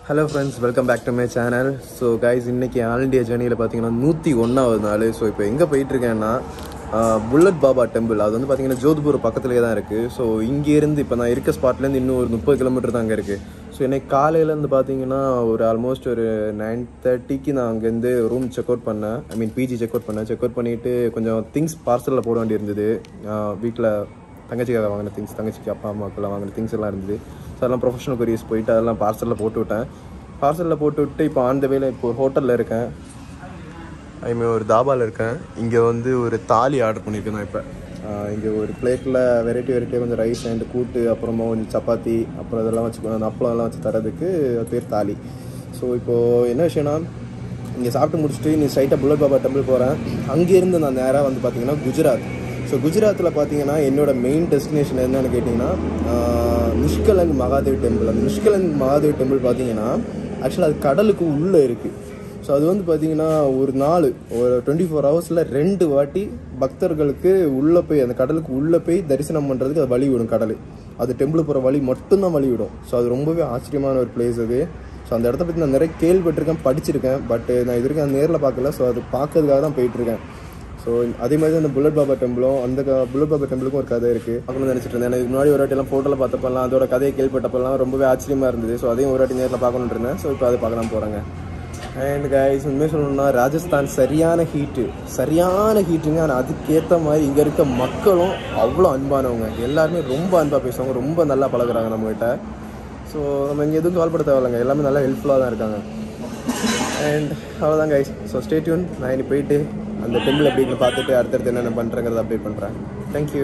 hello friends welcome back to my channel so guys இன்னைக்கு all India ஜேர்னியில் பார்த்தீங்கன்னா நூற்றி ஒன்றாவது நாள் ஸோ இப்போ எங்கே போயிட்டுருக்கேன்னா புல்லட் பாபா டெம்பிள் அது வந்து பார்த்தீங்கன்னா ஜோத்பூர் பக்கத்துலேயே தான் இருக்குது ஸோ இங்கேருந்து இப்போ நான் இருக்க ஸ்பாட்லேருந்து இன்னும் ஒரு முப்பது கிலோமீட்டர் தான் அங்கே இருக்குது ஸோ இன்னைக்கு காலையிலேருந்து பார்த்தீங்கன்னா ஒரு ஆல்மோஸ்ட் ஒரு நைன் தேர்ட்டிக்கு நான் அங்கேருந்து ரூம் செக் அவுட் பண்ணேன் I mean PG check out பண்ணேன் செக் அவுட் பண்ணிவிட்டு கொஞ்சம் திங்ஸ் பார்சலில் போட வேண்டியிருந்தது வீட்டில் தங்கச்சிக்காக வாங்கின திங்ஸ் தங்கச்சிக்கு அப்பா அம்மாக்கெல்லாம் வாங்கின திங்ஸ் எல்லாம் இருந்தது ஸோ அதெல்லாம் ப்ரொஃபஷனல் கொரியர்ஸ் போயிட்டு அதெல்லாம் பார்சலில் போட்டு விட்டேன் பார்சலில் போட்டு விட்டு இப்போ ஆன் த வேல இப்போ ஒரு ஹோட்டலில் இருக்கேன் ஐ மீன் ஒரு தாபாவில் இருக்கேன் இங்கே வந்து ஒரு தாலி ஆர்டர் பண்ணியிருக்கேன் நான் இப்போ இங்கே ஒரு பிளேட்டில் வெரைட்டி வெரைட்டியாக கொஞ்சம் ரைஸ் அண்ட் கூட்டு அப்புறமா கொஞ்சம் சப்பாத்தி அப்புறம் இதெல்லாம் வச்சு அந்த அப்பளம் எல்லாம் வச்சு தரதுக்கு அது பேர் தாலி ஸோ இப்போது என்ன விஷயம்னா இங்கே சாப்பிட்டு முடிச்சுட்டு நீ ஸ்ட்ரைட்டாக புல்லட் பாபா டெம்பிள் போகிறேன் அங்கேருந்து நான் நேராக வந்து பார்த்தீங்கன்னா குஜராத் ஸோ குஜராத்தில் பார்த்தீங்கன்னா என்னோட மெயின் டெஸ்டினேஷன் என்னன்னு கேட்டிங்கன்னா ஆஹ், நிஷ்கலங் மகாதேவ் டெம்பிள் அந்த நிஷ்கலங் மகாதேவ் டெம்பிள் பார்த்தீங்கன்னா ஆக்சுவலாக அது கடலுக்கு உள்ளே இருக்குது ஸோ அது வந்து பார்த்தீங்கன்னா ஒரு நாள் ஒரு டுவெண்ட்டி ஃபோர் ஹவர்ஸில் ரெண்டு வாட்டி பக்தர்களுக்கு உள்ளே போய் அந்த கடலுக்கு உள்ளே போய் தரிசனம் பண்ணுறதுக்கு அது வழி விடும் கடல் அது டெம்பிள் போகிற வழி மட்டும்தான் வழி விடும் ஸோ அது ரொம்பவே ஆச்சரியமான ஒரு பிளேஸ் அது ஸோ அந்த இடத்த பற்றி நான் நிறைய கேள்விப்பட்டிருக்கேன் படிச்சிருக்கேன் பட் நான் இது வரைக்கும் நேரில் பார்க்கல ஸோ அது பார்க்கறதுக்காக தான் போயிட்டுருக்கேன் ஸோ அதே மாதிரி தான் இந்த புல்லட் பாபா டெம்பிளும் அந்த க- புல்லட் பாபா டெம்பிளுக்கும் ஒரு கதை இருக்குது பார்க்கணும்னு நினச்சிட்டு இருந்தேன் எனக்கு இதுக்கு முன்னாடி ஒரு வாட்டி எல்லாம் ஃபோட்டோவில் பார்த்தப்பெல்லாம் அதோட கதையை கேள்விப்பட்டப்பெல்லாம் ரொம்பவே ஆச்சரியமாக இருந்தது ஸோ அதையும் ஒரு வாட்டி நேரில் பார்க்கணுன்னு இருந்தேன் ஸோ இப்போ அதை பார்க்கலாம் போகிறாங்க அண்ட் கைஸ் உண்மையாக சொல்லணும்னா ராஜஸ்தான் சரியான ஹீட்டு சரியான ஹீட்டுங்க ஆனால் அதுக்கேற்ற மாதிரி இங்கே இருக்க மக்களும் அவ்வளோ அன்பானவங்க எல்லாருமே ரொம்ப அன்பாக பேசுவாங்க ரொம்ப நல்லா பழகுறாங்க நம்மகிட்ட ஸோ நம்ம இங்கே எதுவும் கால் பண்ண தேவையில்லைங்க எல்லாமே நல்லா ஹெல்ப்ஃபுல்லாக தான் இருக்காங்க அண்ட் அவ்வளோதான் கைஸ் ஸோ ஸ்டேட்யூன் நான் இனி போயிட்டு அந்த டெம்பிள் எப்படின்னு பார்த்துட்டு அடுத்தடுத்து என்னென்ன பண்ணுறங்கிறத அப்டேட் பண்ணுறேன் தேங்க்யூ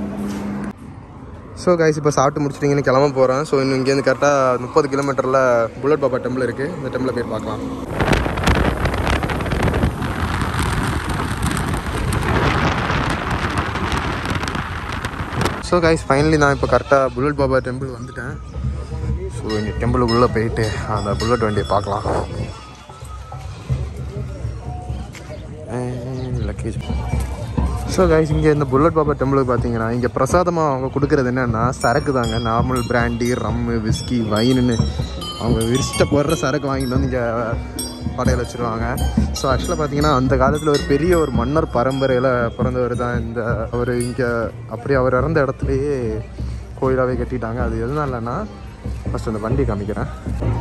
ஸோ கைஸ் இப்போ சாப்பிட்டு முடிச்சிட்டிங்கன்னு கிளம்ப போகிறேன் ஸோ இன்னும் இங்கேருந்து கரெக்டாக முப்பது கிலோமீட்டரில் புல்லட் பாபா டெம்பிள் இருக்குது இந்த டெம்பிளை போய் பார்க்கலாம் ஸோ கைஸ் ஃபைனலி நான் இப்போ கரெக்டாக புல்லட் பாபா டெம்பிள் வந்துட்டேன் ஸோ இந்த டெம்பிளுக்குள்ளே போயிட்டு அந்த புல்லட் வண்டியை பார்க்கலாம் லக்கேஜ் ஸோ கைஸ் இங்கே இந்த புல்லட் பாபா டெம்பிளுக்கு பார்த்தீங்கன்னா இங்கே பிரசாதமாக அவங்க கொடுக்குறது என்னென்னா சரக்கு தாங்க நார்மல் பிராண்டி ரம்மு விஸ்கி வைனுன்னு அவங்க விரிச்சிட்ட போடுற சரக்கு வாங்கிட்டு வந்து இங்கே படையில் வச்சுருவாங்க ஸோ ஆக்சுவலாக பார்த்தீங்கன்னா அந்த காலத்தில் ஒரு பெரிய ஒரு மன்னர் பரம்பரையில் பிறந்தவர் தான் இந்த அவர் இங்கே அப்படி அவர் இறந்த இடத்துலையே கோயிலாகவே கட்டிட்டாங்க அது எதனாலன்னா ஃபஸ்ட் அந்த வண்டி காமிக்கிறேன்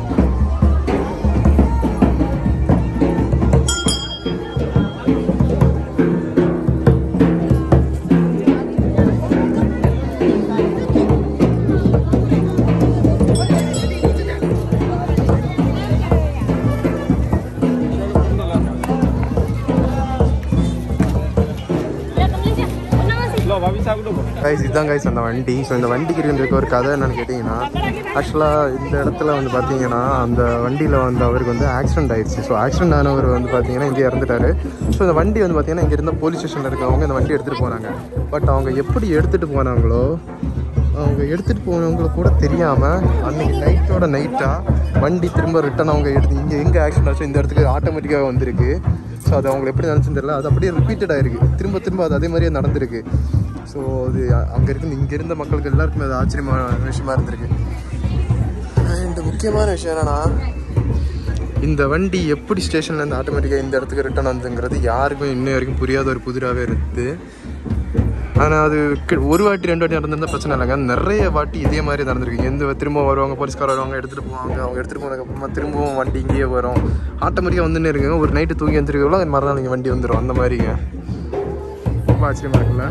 கைஸ் இதுதான் கைஸ் அந்த வண்டி ஸோ இந்த வண்டிக்கு இருக்க ஒரு கதை என்னன்னு கேட்டிங்கன்னா ஆக்சுவலாக இந்த இடத்துல வந்து பார்த்தீங்கன்னா அந்த வண்டியில் வந்து அவருக்கு வந்து ஆக்சிடென்ட் ஆயிடுச்சு ஸோ ஆக்சிடென்ட் ஆனவர் வந்து பார்த்தீங்கன்னா இங்கே இறந்துட்டாரு ஸோ இந்த வண்டி வந்து பார்த்தீங்கன்னா இங்கே இருந்த போலீஸ் ஸ்டேஷனில் இருக்கவங்க இந்த வண்டி எடுத்துகிட்டு போனாங்க பட் அவங்க எப்படி எடுத்துகிட்டு போனாங்களோ அவங்க எடுத்துகிட்டு போனவங்கள கூட தெரியாமல் அன்னைக்கு நைட்டோட நைட்டாக வண்டி திரும்ப ரிட்டன் அவங்க எடுத்து இங்கே எங்கே ஆக்சிடென்ட் ஆச்சோ இந்த இடத்துக்கு ஆட்டோமேட்டிக்காக வந்திருக்கு ஸோ அது அவங்களை எப்படி நினச்சுன்னு தெரியல அது அப்படியே ரிப்பீட்டட் ஆயிருக்கு திரும்ப திரும்ப அது அதே மாதிரியே நடந்திருக்கு ஸோ அது அங்கே இருந்து இங்கே இருந்த மக்களுக்கு எல்லாருக்குமே அது ஆச்சரியமான விஷயமா இருந்திருக்கு அண்ட் முக்கியமான விஷயம் என்னன்னா இந்த வண்டி எப்படி ஸ்டேஷன்லேருந்து ஆட்டோமேட்டிக்காக இந்த இடத்துக்கு ரிட்டர்ன் வந்துங்கிறது யாருக்கும் இன்னும் வரைக்கும் புரியாத ஒரு புதிராகவே இருக்குது ஆனால் அது கி- ஒரு வாட்டி ரெண்டு வாட்டி நடந்திருந்தா பிரச்சனை இல்லைங்க நிறைய வாட்டி இதே மாதிரி நடந்திருக்கு எந்த திரும்ப வருவாங்க போலீஸ்கார வருவாங்க எடுத்துகிட்டு போவாங்க அவங்க எடுத்துகிட்டு போனதுக்கப்புறமா திரும்பவும் வண்டி இங்கேயே வரும் ஆட்டோமேட்டிக்காக வந்துன்னு இருக்குங்க ஒரு நைட்டு தூங்கி வந்துருக்கோம் மறுநாள் இங்கே வண்டி வந்துடும் அந்த மாதிரிங்க ரொம்ப ஆச்சரியமா இருக்குல்ல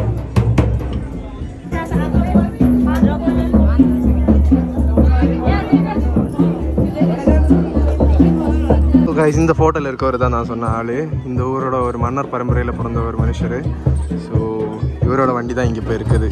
கைஸ் இந்த ஃபோட்டோவில் இருக்கவர் தான் நான் சொன்ன ஆள் இந்த ஊரோட ஒரு மன்னர் பரம்பரையில் பிறந்த ஒரு மனுஷர் ஸோ இவரோட வண்டி தான் இங்கே இப்போ இருக்குது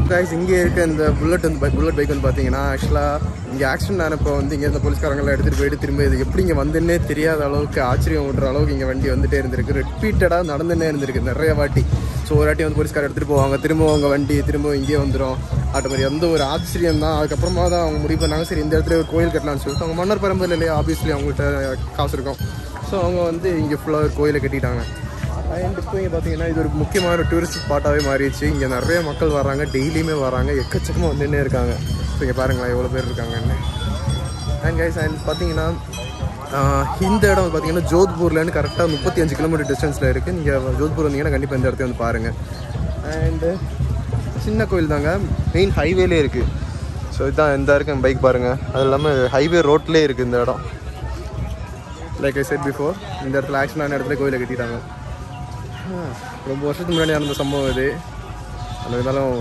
கைஸ் இங்கே இருக்க இந்த புல்லட் வந்து பை புல்லட் பைக் வந்து பார்த்தீங்கன்னா ஆக்சுவலாக இங்கே ஆக்சிடென்ட் ஆனப்போ வந்து இங்கே இருந்த போலீஸ்காரங்களாம் எடுத்துகிட்டு போயிட்டு திரும்ப இது எப்படி இங்கே வந்துன்னே தெரியாத அளவுக்கு ஆச்சரியம் விடுற அளவுக்கு இங்கே வண்டி வந்துட்டே இருந்திருக்கு ரிப்பீட்டடாக நடந்துன்னே இருந்திருக்கு நிறைய வாட்டி ஸோ ஒரு வாட்டி வந்து போலீஸ்கார் எடுத்துகிட்டு போவாங்க திரும்ப அவங்க வண்டி திரும்ப இங்கே வந்துடும் அது மாதிரி எந்த ஒரு ஆச்சரியம் தான் அதுக்கப்புறமா தான் அவங்க முடிவு பண்ணாங்க சரி இந்த இடத்துல ஒரு கோயில் கட்டலாம்னு சொல்லிட்டு அவங்க மன்னர் பரம்பரையில் இல்லையா ஆப்வியஸ்லி அவங்கள்ட்ட காசு இருக்கும் ஸோ அவங்க வந்து இங்கே ஃபுல்லாக ஒரு கோயிலை கட்டிட்டாங்க அண்ட் இப்போ இங்கே பார்த்தீங்கன்னா இது ஒரு முக்கியமான ஒரு டூரிஸ்ட் ஸ்பாட்டாகவே மாறிடுச்சு இங்கே நிறைய மக்கள் வராங்க டெய்லியுமே வராங்க எக்கச்சக்கமாக வந்துன்னே இருக்காங்க ஸோ இங்கே பாருங்களேன் எவ்வளோ பேர் இருக்காங்கன்னு அண்ட் கைஸ் அண்ட் பார்த்தீங்கன்னா ஆஹ், இந்த இடம் வந்து பார்த்தீங்கன்னா ஜோத்பூர்லேருந்து கரெக்டாக முப்பத்தி அஞ்சு கிலோமீட்டர் டிஸ்டன்ஸில் இருக்குது நீங்கள் ஜோத்பூர் வந்தீங்கன்னா கண்டிப்பாக இந்த இடத்த வந்து பாருங்கள் அண்டு சின்ன கோயில் தாங்க மெயின் ஹைவேலே இருக்குது ஸோ இதுதான் இந்த இருக்கு பைக் பாருங்கள் அது இல்லாமல் ஹைவே ரோட்லேயே இருக்குது இந்த இடம் லைக் ஐ செட் பிஃபோர் இந்த இடத்துல ஆக்சுவலான இடத்துல கோயிலை கட்டிட்டாங்க ரொம்ப வருஷத்துக்கு முன்னாடி நடந்த சம்பவம் இது அந்த இருந்தாலும்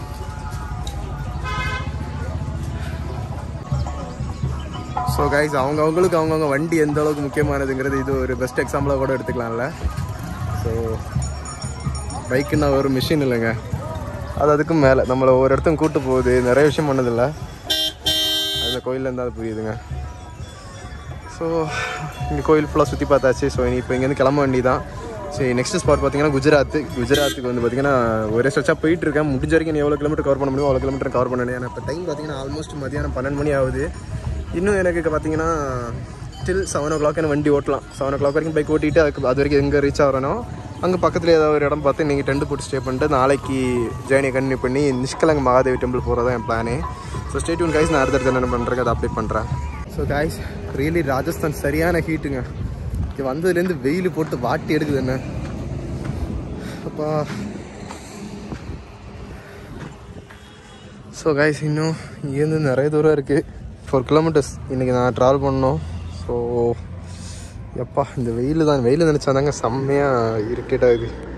ஸோ கைஸ் அவங்க அவங்களுக்கு அவங்கவுங்க வண்டி எந்த அளவுக்கு முக்கியமானதுங்கிறது இது ஒரு பெஸ்ட் எக்ஸாம்பிளாக கூட எடுத்துக்கலாம்ல ஸோ பைக்குன்னா ஒரு மிஷின் இல்லைங்க அது அதுக்கும் மேலே நம்மளை ஒரு இடத்துக்கும் கூட்டு போகுது நிறைய விஷயம் பண்ணதில்ல அந்த கோயிலில் இருந்தால் அது புரியுதுங்க ஸோ இங்கே கோயில் ஃபுல்லாக சுற்றி பார்த்தாச்சு ஸோ இனி இப்போ இங்கேருந்து கிளம்ப வேண்டி தான் சரி நெக்ஸ்ட் ஸ்பாட் பார்த்தீங்கன்னா குஜராத் குஜராத்துக்கு வந்து பார்த்தீங்கன்னா ஒரே ஸ்ட்ரெச்சாக போயிட்டு இருக்கேன் முடிஞ்ச வரைக்கும் நீ எவ்வளோ கிலோமீட்டர் கவர் பண்ண முடியும் அவ்வளோ கிலோமீட்டர் கவர் பண்ணணும் ஏன்னா இப்போ டைம் பார்த்தீங்கன்னா ஆல்மோஸ்ட் மதியானம் பன்னெண்டு மணி ஆகுது இன்னும் எனக்கு இப்போ பார்த்தீங்கன்னா டில் செவன் ஓ கிளாக் வண்டி ஓட்டலாம் செவன் ஓ கிளாக் வரைக்கும் பைக் ஓட்டிட்டு அதுக்கு அது வரைக்கும் எங்கே ரீச் ஆகிறனோ அங்கே பக்கத்தில் ஏதாவது ஒரு இடம் பார்த்து நீங்கள் டென்ட் போட்டு ஸ்டே பண்ணிட்டு நாளைக்கு ஜேர்னியை கண்டினியூ பண்ணி நிஷ்கலங்க மகாதேவி டெம்பிள் போகிறது தான் என் பிளானே ஸோ ஸ்டே டியூன் கைஸ் நான் அடுத்தடுத்து என்ன பண்ணுறேன் அதை அப்டேட் பண்ணுறேன் ஸோ கைஸ் ரியலி ராஜஸ்தான் சரியான ஹீட்டுங்க இங்கே வந்ததுலேருந்து வெயில் போட்டு வாட்டி எடுக்குது என்ன அப்பா ஸோ கைஸ் இன்னும் இங்கேருந்து நிறைய தூரம் இருக்குது ஃபோர் கிலோமீட்டர்ஸ் இன்றைக்கி நான் ட்ராவல் பண்ணோம் ஸோ எப்பா இந்த வெயில் தான் வெயில் நினச்சா தாங்க செம்மையாக இரிட்டேட் ஆகுது